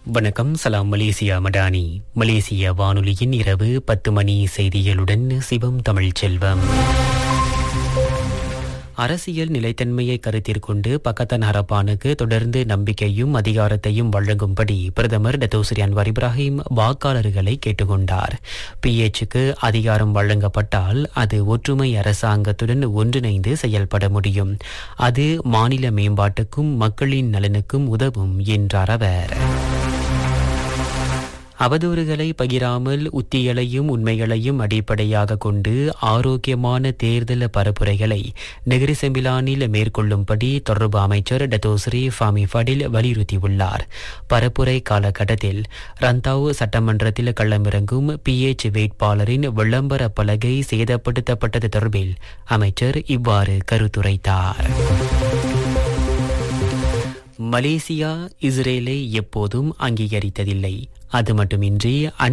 வணக்கம் சலாம் மலேசியா மடானி மலேசிய வானொலியின் இரவு பத்து மணி செய்திகளுடன் சிவம் தமிழ் செல்வம் அரசியல் நிலைத்தன்மையை கருத்தில் கொண்டு பக்கத்தன் ஹரப்பானுக்கு தொடர்ந்து நம்பிக்கையும் அதிகாரத்தையும் வழங்கும்படி பிரதமர் டத்தோஸ்ரீ அன்வார் இப்ராஹிம் வாக்காளர்களை கேட்டுக்கொண்டார் பிஎச்சுக்கு அதிகாரம் வழங்கப்பட்டால் அது ஒற்றுமை அரசாங்கத்துடன் ஒன்றிணைந்து செயல்பட முடியும் அது மாநில மேம்பாட்டுக்கும் மக்களின் நலனுக்கும் உதவும் என்றார் அவர் அவதூறுகளை பகிராமல் உத்திகளையும் உண்மைகளையும் அடிப்படையாக கொண்டு ஆரோக்கியமான தேர்தல் பரப்புரைகளை நெகிரி செம்பிலானில் மேற்கொள்ளும்படி தொடர்பு அமைச்சர் டத்தோஸ்ரீ ஃபாமி ஃபடில் வலியுறுத்தியுள்ளார் பரப்புரை காலகட்டத்தில் ரந்தாவ் சட்டமன்றத்தில் களமிறங்கும் பிஎச் வேட்பாளரின் விளம்பர பலகை சேதப்படுத்தப்பட்டது தொடர்பில் அமைச்சர் இவ்வாறு கருத்துரைத்தார் மலேசியா இஸ்ரேலை எப்போதும் அங்கீகரித்ததில்லை அது மட்டுமின்றி